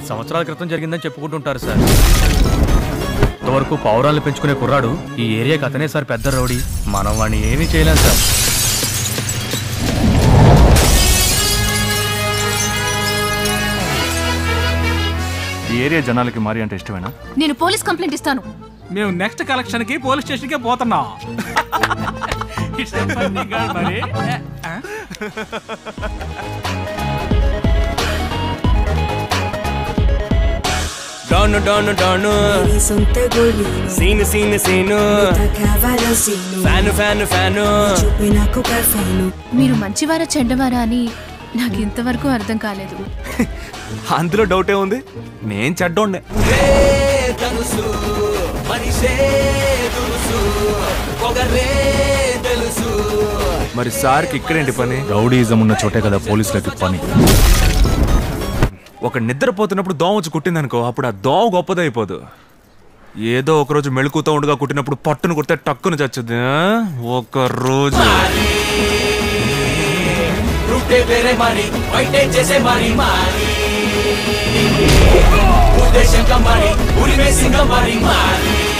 సంవత్సరాల క్రితం జరిగిందని చెప్పుకుంటుంటారు సార్ ఇంతవరకు పౌరాలను పెంచుకునే కుర్రాడు ఈ ఏరియాకి అతనే సార్ పెద్ద రౌడీ మనం వాడిని ఏమీ చేయలేం సార్ ఈ ఏరియా జనాలకి మారి అంటే ఇష్టమేనా నేను పోలీస్ కంప్లైంట్ ఇస్తాను మేము నెక్స్ట్ కలెక్షన్ కి పోలీస్ స్టేషన్ కి పోతున్నాం It's a funny girl, మరి. ఆ? డాను డాను డాను Horizonte golino సీను సీను సీను Cavalosino ఫ్యాను ఫ్యాను ఫ్యాను Chupinaco cafeno మీరు మంచివారా చెడ్డవారా అని నాకు ఇంతవరకు అర్థం కాలేదు అందులో డౌటే ఉంది నేను చెడ్డోండే రే ధనుసు మనిషే దురుసు పొగరే తెలుసు మరి సార్కి ఇక్కడేంటి పని రౌడీజం ఉన్న చోటే కదా పోలీసులకి పని ఒక నిద్రపోతున్నప్పుడు దోమ వచ్చి కుట్టిందనుకో అప్పుడు ఆ దోమ గొప్పదైపోదు ఏదో ఒక రోజు మెళుకుతో ఉండగా కుట్టినప్పుడు పట్టును కుడితే టక్కును చచ్చుద్ది ఆ? ఒక రోజు రూటే వేరే మరి బయటే చేసే మరి మరి ఉద్దేశంగా మరి ఉరిమే సింగ మరి మరి